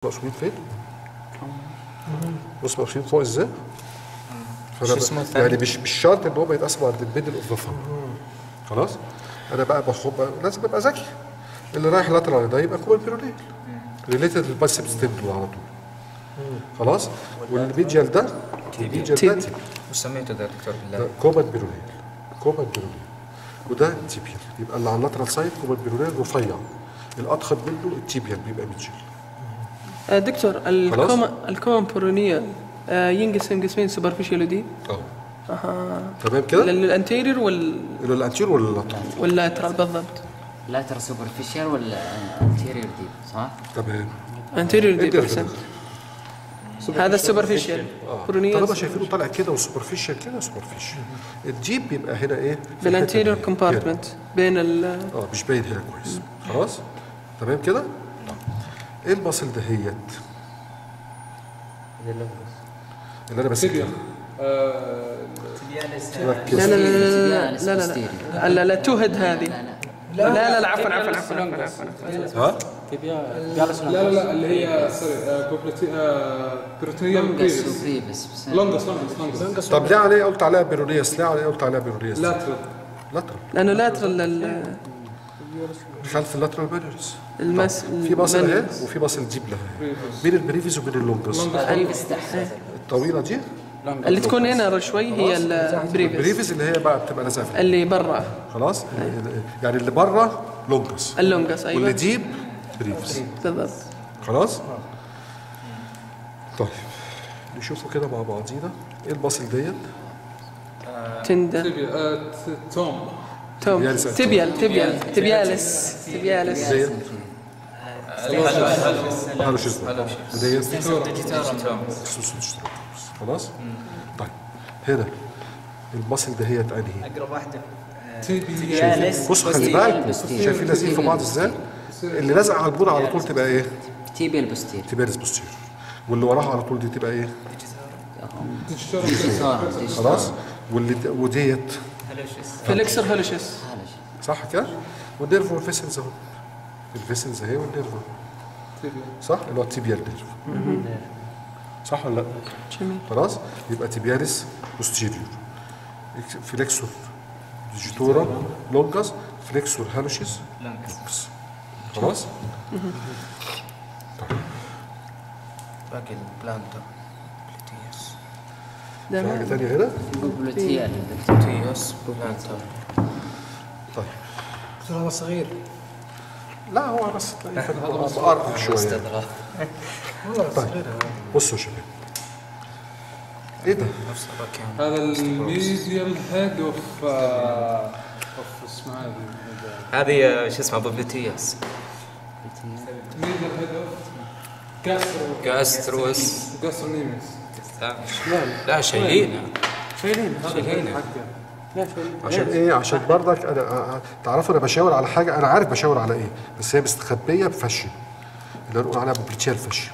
مقصودين فين؟ بص مقصودين فوق ازاي؟ فأنا شو ب- اسمه الثاني؟ يعني مش مش شرط ان هم يتقسموا عند الميدل اوف ذا خلاص؟ انا بقى باخد بقى- لازم ابقى ذكي اللي رايح لاترال ده يبقى كوبل بيرونيل ريليتد للبايسبس تندل على طول خلاص؟ والميديال ده الميديال ده تيبي. تيبي. وسميته ده دكتور ده بالله كوبل بيرونيل كوبل بيرونيل وده تيبيال يبقى اللي على اللاترال سايد كوبل بيرونيل رفيع الاضخم منه التيبيال بيبقى ميديال آه، دكتور الكوما الكوما بورونيا آه، ينقسم قسمين سوبرفيشال ودي اه اها تمام كده؟ للانتيريور وال الى الانتير ولا اللاترال؟ واللاترال بالضبط لاتر سوبرفيشال ولا انتيريور ديب صح؟ تمام انتيريور دي ادي احسن هذا السوبرفيشال بورونيا طالما شايفينه طالع كده وسوبرفيشال كده سوبرفيشال الجيب بيبقى هنا ايه؟ في بالانتيريور الحتة دي. كومبارتمنت بين ال هنا. اه مش باين هنا كويس خلاص؟ تمام كده؟ ايه المصل دهيت؟ اللي انا ماسكها ركز. لا لا لا لا لا تبيان لا اسمه لا لا لا تو هيد هذه لا لا لا عفوا عفوا عفوا عفوا ها؟ لا لا لا اللي هي سوري بوبلتي بروتينيوم لونجس بريفس وبريفس بس لونجس لونجس لونجس طب ليه عليه قلت عليها بيرونياس؟ ليه عليه قلت عليها بيرونياس؟ لاترال لاترال لانه لاترال لل- خلف اللاترال بانرز المس في باصل اهي المنس. وفي باصل جيب لها بين البريفيز وبين اللونجس بريفس تحت الطويله دي اللي تكون هنا شوي هي البريفس البريفيز اللي هي بقى بتبقى لازقه في اللي برا خلاص يعني اللي بره لونجس اللونجس واللي ايوه ديب بريفز بالضبط خلاص طيب نشوفه كده مع بعضينا ايه الباصل ديت تندا تبيا توم توم تبيالس. تبيال تبيال تبيالس تبيالس ديت هالوشيز ديت خلاص طيب هنا الباصل دهيت انهي اقرب واحده تبي شايفين بصوا خلي بالكم شايفين لازقين في بعض ازاي اللي لازقه على البون على طول تبقى ايه تيبيا البوستير تبارز بوستير واللي وراها على طول دي تبقى ايه خلاص واللي د- وديت فليكسر هولوشيس صح كده والنيرف والفيسلز اهو الفيسلز اهي والنيرف أهو. صح اللي هو التيبيال نيرف صح ولا لا جميل خلاص يبقى تيبياليس بوستيريور فليكسور ديجيتورا لونجاس فليكسور هالوشيس لونجاس خلاص باقي البلانتا بلوتيوس في حاجه ده ثانيه هنا بوبلتيال بلوتيوس بلانتا طيب دكتور هذا صغير لا هو بس تلاقيه كان مقرب شويه طيب بصوا يا شباب ايه ده؟ نفس الركان هذا الميديال هيد اوف اوف اسمها هذه هذه آه، شو اسمها بلوتيوس ميديال هيد اوف جاسترو جاستروس جاسترونيميس لا لا شايلينها شايلين شايلينها عشان ايه؟ عشان برضك انا أ- أ- تعرفوا انا بشاور على حاجه انا عارف بشاور على ايه بس هي مستخبيه بفشي اللي نقول عليها بوبليتيال فشي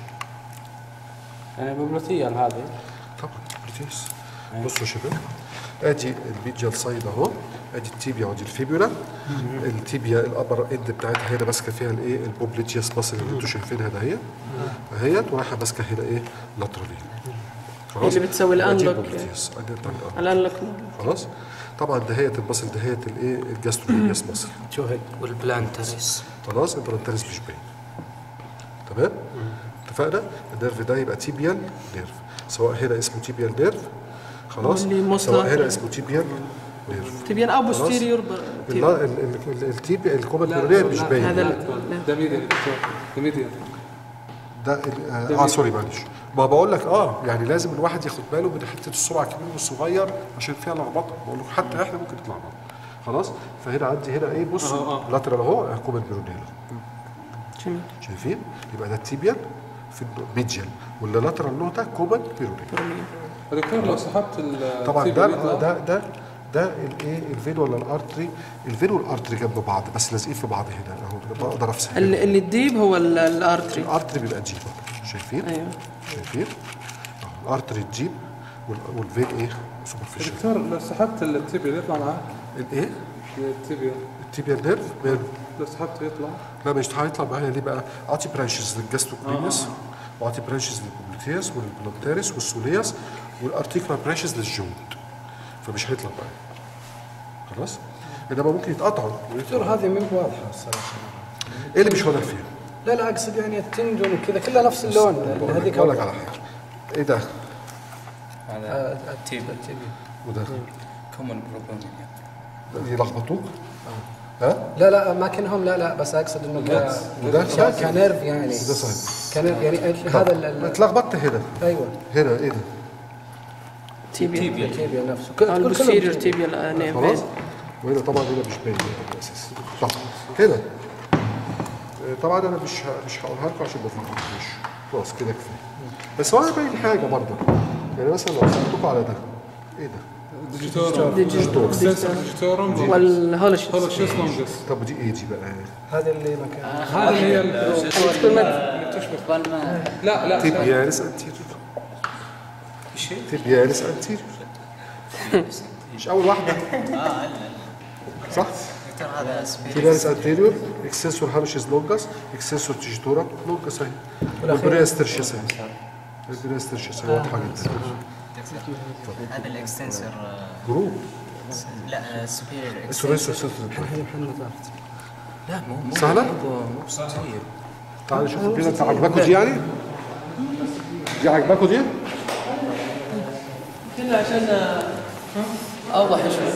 يعني ببلوتيال هذه طبعا بوبليتيس بصوا يا شباب ادي الميديال سايد اهو ادي التيبيا ودي الفيبولا التيبيا الابر اند بتاعتها هنا ماسكه فيها الايه البوبليتياس ماسل اللي انتوا شايفينها ده هي اهيت ورايحه ماسكه هنا ايه لاترالين خلاص اللي بتسوي ودي الانلوك. البوبليتياس ادي بتاع الأنلوك. الان لك خلاص طبعا دهيت المصل دهيت الايه الجاسترولينياس مصل والبلانتريس خلاص البرانتريس مش باين تمام اتفقنا النيرف ده يبقى تيبيال نيرف سواء هنا اسمه تيبيال نيرف خلاص واللي مصدر- سواء هنا اسمه تيبيال نيرف تبين او بوستيريور ال- ال- ال- التيبيا الكومن بيرونير مش باين هذا ده ال- ده ميديال ده ميديال ال- اه سوري معلش ما بقول لك اه يعني لازم الواحد ياخد باله من حته السرعه الكبير والصغير عشان فيها لخبطه بقول لكم حتى احنا ممكن تطلع لخبطه خلاص فهنا عندي هنا ايه بص لاترال اهو كومن بيرونير جميل شايفين يبقى ده التيبيال في الميديال واللي لاترال له ده كومن بيرونير دكتور لو سحبت ال طبعا التيبيا ده بيطلع؟ ده ده ده الايه الفين ولا الارتري الفين والارتري جنب بعض بس لازقين في بعض هنا اهو بقدر افصل اللي اللي الديب هو ال- الارتري الارتري بيبقى جيب شايفين ايوه شايفين أهو الارتري الجيب وال- والفين ايه سوبرفيشال دكتور لو سحبت التيبيا يطلع معاك الايه التيبيا التيبيال نيرف ماله؟ لو سحبته يطلع لا مش هيطلع معايا ليه بقى اعطي برانشز للجاستروكرينيس واعطي برانشز للبوبليتياس والبلوتيريس والسولياس والارتيكولار برانشز للجوند فمش هيطلع بقى خلاص انما ممكن يتقطعوا دكتور هذه مو واضحه الصراحه ايه اللي مش واضح فيها؟ لا لا اقصد يعني التندون وكذا كلها نفس اللون اللي هذيك اقول لك على حاجه ايه ده؟ هذا تيب وده كومن بروبلم يلخبطوك؟ ها؟ لا لا ما كانهم لا لا بس اقصد انه ك وده ك- كنيرف يعني وده صحيح كنيرف يعني هذا ال- ال- اتلخبطت هنا ايوه هنا ايه ده؟ تيبيا التيبيا نفسه كل- كل- كلهم البوستيريور تيبيا. تيبيا نيم خلاص وهنا طبعا هنا مش باين يعني اساسي طب كده آه، طبعا انا مش ه- مش هقولها لكم عشان ما تفكروش خلاص كده كفايه بس هو باين حاجه برضه يعني مثلا لو سالتكم على ده ايه ده؟ ديجيتورم ديجيتور سنسور ديجيتورم والهولش هولوشيس لونجس طب دي ايه دي بقى؟ هذا اللي مكان هذه هي ال- بالما لا لا تيبياليس انتيريور تيبياليس انتيريور مش اول واحده صح؟ هذا سبيل تيبياليس انتيريور اكسسور هالوشيز لونجاس اكسسور تيجيتورا لونجاس اهي والبرياس ترشيس اهي البرياس ترشيس اهي واضحه جدا هذا الاكستنسور جروب لا سبير السوريس لا مو مو سهلة؟ مو مو بسيط. تعالوا شوفوا كده انت عجباكوا دي يعني؟ دي عجباكوا دي؟ كله عشان اوضح شوي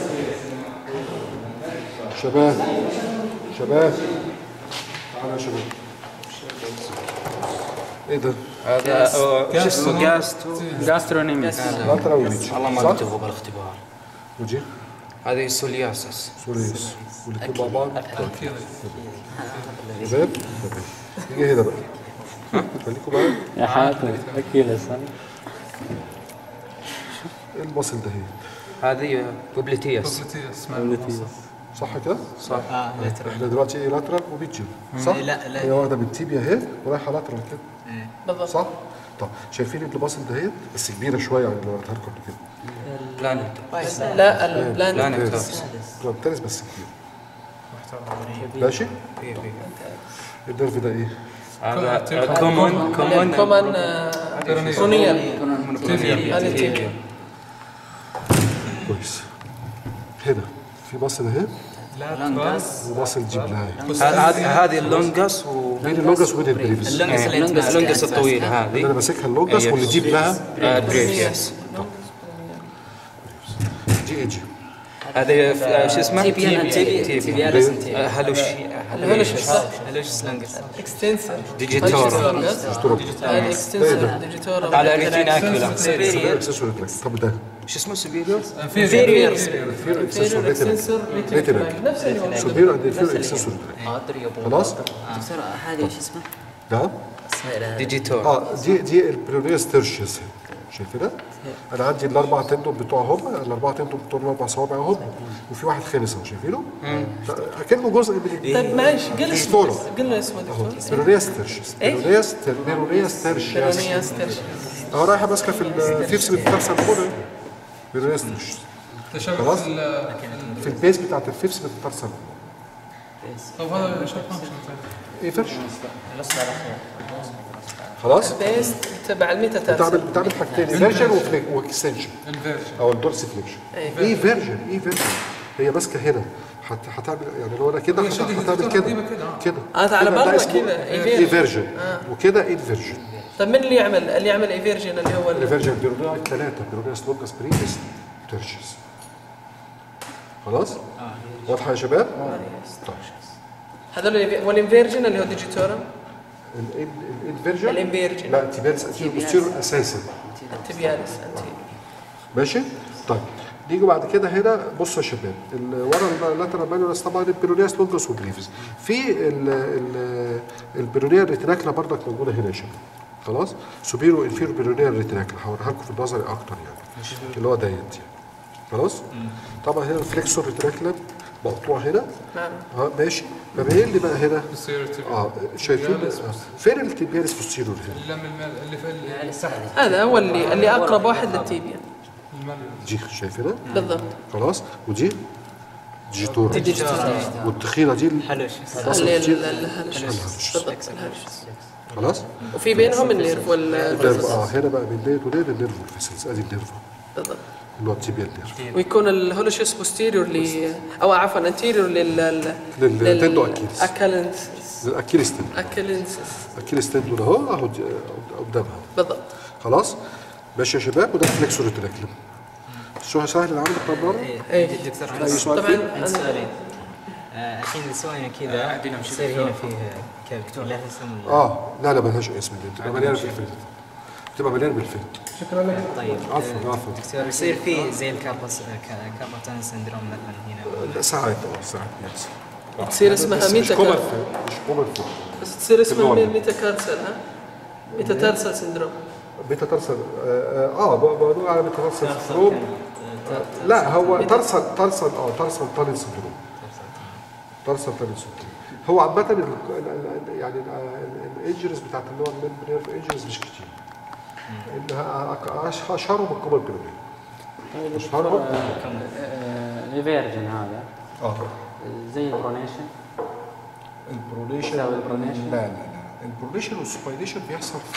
شباب شباب تعالوا يا شباب ايه ده؟ هذا آه، شو اسمه جاستو جاسترونيميس لا تراويج والله ما كتبوا بالاختبار ودي هذه سولياسس سوريس والاثنين مع بعض شباب نيجي هنا بقى خليكم معايا يا حاتم اكيلس ايه المصل ده هي هذه بوبليتياس صح كده؟ صح احنا دلوقتي ايه لاترال وبيتجن صح؟ لا، لا. هي واخده من تيبيا اهي ورايحه لاترال كده بالضبط صح؟ طب شايفين الباصل دهيت بس كبيره شويه عن اللي وريتها لكم قبل كده بلانت لا البلان بلانت ترس ترس بس كبير ماشي؟ النرف ده ايه؟ هذا كومون كومون كومن كرونيال هذه تيبيا كويس هنا في باصل اهي لونجاس وباصل جيب لها هذه هذه اللونجاس و بين اللونجس وبين البريفس اللونجس اللي انت ماسكها اللونجس الطويله اللي انا هذه ماسكها اللونجس واللي جيب لها بريف يس دي اي جي هذه آه، شو اسمه؟ تيبيا تيبيا تيبياليس آه، هلوش الهولش صح هلوش لونجس اكستنسر ديجيتور هذا اكستنسر ديجيتور هذا ريتيناكولا اكسسوري طب ده شو اسمه سبيريور؟ انفيريور فير اكسسوري اكستنسر ريتينال نفس اللي هو سوبير اند فير اكسسوري خلاص دكتور هذه وش اسمه؟ ده ديجيتور اه دي دي البريونيس تيرشيس شايفينها؟ انا عندي الاربع تندون بتوعهم الاربع تندون بتوع الاربع صوابع اهم وفي واحد خامس اهو شايفينه؟ اكنه جزء من طيب معلش قل اسمه دكتورة. بس. قلنا اسمه اهو دكتور بيرونيس تيرشيس بيرونيس تر- بيرونيس تيرشيس بيرونياس ترشي اهو رايحه ماسكه في الفيفس بتاعت هنا بيرونيس تيرشيس خلاص في البيس بتاعت الفيفس بتاعت طب هذا شو فانكشن ايه فرش خلاص بيست تبع الميتا بتعمل تارسل بتعمل حاجتين ايفيرجن واكستنشن انفيرجن او الدورس فليكشن ايه فيرجن ايه فيرجن هي ماسكه هنا هت- هتعمل يعني لو انا كده هي هت- شدة هتعمل الدكتور كده قديمة كده، آه. كده آه، على كده ده برا اسمه كده، ايه فيرجن وكده ايه فيرجن طيب من اللي يعمل اللي يعمل ايفيرجن اللي هو ال- الفيرجن بيرونيا ثلاثه بيرونيا سلوكس بريفيس ترشيس خلاص واضحه يا شباب طيب هذول اللي- والانفيرجن اللي هو ديجيتورم الانفيرجن الانفيرجن. لا تيبيرس بوستيرو اساسا تبياليس انتي ماشي طيب نيجي بعد كده هنا بصوا يا شباب ال- ورا اللاترال مانيولاس طبعا البيرونياس لونجس وجريفز في ال ال البيرونيا الريتيناكلا برضك موجوده هنا يا شباب خلاص سوبيرو انفيرو بيرونيا الريتيناكلا هوريها لكم في النظري اكتر يعني اللي هو ديت يعني خلاص طبعا هنا الفليكسور ريتيناكلا مقطوع هنا نعم اه ماشي طب ايه اللي بقى هنا السيرتيف اه شايفين آه. فين التيبياليس بوستيرور هنا اللي من اللي في ال- هذا هو اللي اللي اقرب واحد للتيبيا المال دي شايفينها بالضبط خلاص ودي ديجيتورا والتخينه دي حلوش البصل اللي دي ال- ال- الهلش بالضبط الهلش خلاص وفي بينهم النيرف النيرف والفيسلز اه هنا بقى بين ديت وديت النيرف والفيسلز ادي النيرف بالضبط اللي هو التيبيال نيرف ويكون الهولوشيس بوستيريور ل او عفوا انتيريور لل للتندو أكيليس. اكالنس الاكيليس تندون اكالنسس الاكيليس تندون اهو اهو دي- قدامها بالضبط خلاص ماشي يا شباب وده فليكسور ريتراكلم شو سهل العمل بتاع بره إيه. دكتور اي سؤال طبعا فيه؟ عندي أنا- سؤالين آه، الحين اللي سوينا كذا يصير هنا فيه كبد له اسم اه لا لا ملهاش اسم دي بتبقى مليانه بالفيلم بتبقى مليانه بالفيلم طيب عفوا عفوا دكتور يصير فيه زي الكاربس كاربتان سندروم مثلا هنا لا، ساعات اه ساعات بيحصل تصير اسمها بس مش ميتا كومن كار- في مش كومن في بس تصير اسمها النوع ده. ميتا كارسل ها ميتا تارسل سندروم بيتا ترسل اه اه بقول على بيتا ترسل سندروم لا هو ترسل ترسل اه ترسل تانل سندروم ترسل تانل سندروم هو عامة ال- ال- ال- يعني الايجرز بتاعت اللي هو الميمبرير ايجرز مش كتير انها أش- اشهرهم الكومن جلوبين اشهرهم الفيرجن هذا اه زي البرونيشن البرونيشن تساوي البرونيشن؟ لا لا لا البرونيشن والسباينيشن بيحصل في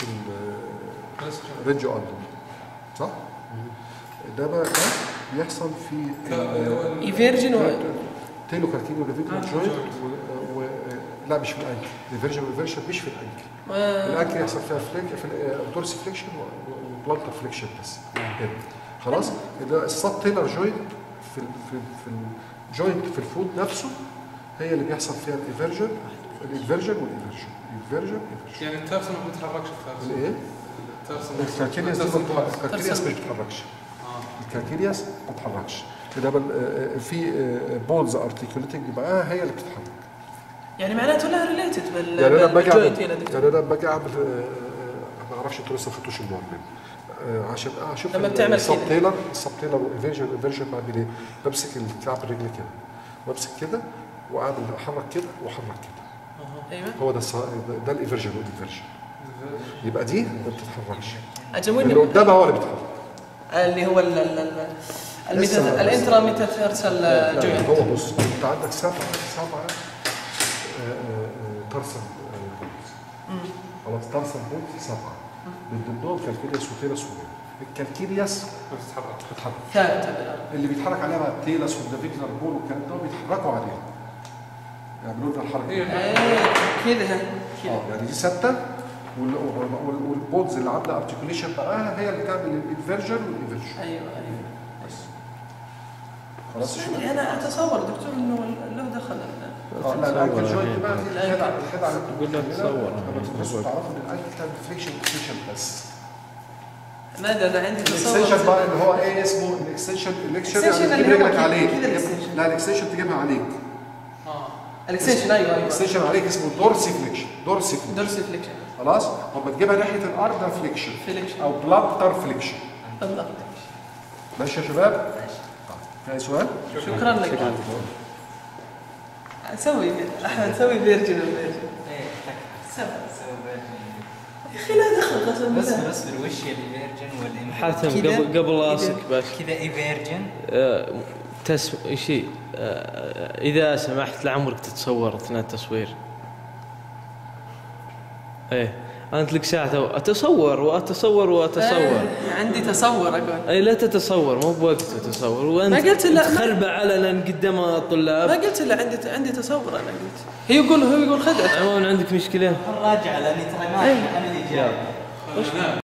الرينج اندر صح؟ ده بقى ده بيحصل في ال- ايفيرجن و تيلو كارتينيو ليفيكولار جوينت و... و... لا مش في الانكل الفيرجن والفيرجن مش في الانكل الانكل يحصل فيها فليك في الدورسي فليكشن وبلانتر فليكشن بس هنا خلاص ده السب تيلر جوينت في ال... في ال... في الجوينت في الفود نفسه هي اللي بيحصل فيها الايفرجن الايفرجن والايفرجن ايفرجن ايفرجن يعني الترسل ما بتتحركش الترسل الايه؟ الترسل الكالكيرياس دي ما بتتحركش. الكالكيرياس مش بتتحركش الكالكيرياس ما بتتحركش كده بل- آه، آه، في بولز ارتكيوليتنج معاها هي اللي بتتحرك يعني معناته لها ريليتد بال يعني انا لما باجي بالجوينت اعمل هنا دكتور يعني انا لما باجي اعمل آه، آه، ما اعرفش انتوا لسه ما خدتوش المعلم آه، عشان اشوف لما بتعمل السب كده. تيلر السب تيلر والايفيرجن الايفيرجن بعمل ايه؟ بمسك الكعب الرجل كده وامسك كده واعمل احرك كده واحرك كده ايوه هو ده الص- ده الايفيرجن والايفيرجن يبقى دي ما بتتحركش اللي اجموني قدامها هو اللي بيتحرك اللي هو ال ال ال الميتا لسه- الانترا ميتا تارسل لا جوينت هو بص انت عندك سبعه سبعه آه، آه، آه، ترسل آه، بولز. خلاص ترسل بولز سبعه من ضمنهم كالكيرياس وتيرس وبول الكالكيرياس ما بتتحرك بتتحرك ثابته اللي بيتحرك عليها بقى التيلس والنافيكولار بول والكلام ده بيتحركوا عليها يعملوا لنا الحركه دي. ايه كذا اه كذا يعني دي ثابته وال- وال- والبولز اللي عامله ارتكوليشن معاها هي اللي بتعمل الانفرجن والايفرجن ايوه ايوه بس خلاص يا شباب؟ يعني انا اتصور دكتور انه له دخل اه لا الانكل جوينت بقى دي الأنكل. الخدعه الخدعه اللي تقول له تصور. لما تدرسوا تعرفوا ان الانكل تعمل فليكشن اكستنشن بس ما ادري انا عندي الاكستنشن تصور بقى اللي هو ايه اسمه الاكستنشن الاكشن Extension يعني اللي تجيب هو رجلك كده- عليك كده تجيب- extension. لا الاكستنشن تجيبها عليك الاكستنشن ايوه ايوه الاكستنشن عليك اسمه دورسي فليكشن دورسي فليكشن دورسي فليكشن خلاص اما تجيبها ناحيه الارض ده فليكشن فليكشن او بلانتر فليكشن بالضبط ماشي يا شباب؟ في اي سؤال؟ شكرا لك سوي احمد سوي فيرجن فيرجن سوي يا اخي لا دخل قسم بس بالله بس وش الفيرجن والإنفيرجن حاتم كذا- قبل قبل كذا. اسك بس كذا ايفيرجن آه، تس شيء آه، اذا سمحت لعمرك تتصور اثناء التصوير ايه انت لك ساعه اتصور واتصور واتصور آه، عندي تصور اقول اي لا تتصور مو بوقت تتصور وانت ما قلت لا، ما- تخربع علنا قدام ما الطلاب قلت الا عندي عندي تصور انا قلت هي يقول هو يقول خدعه عموما عندك مشكله راجع لاني ترى ما انا اللي جاي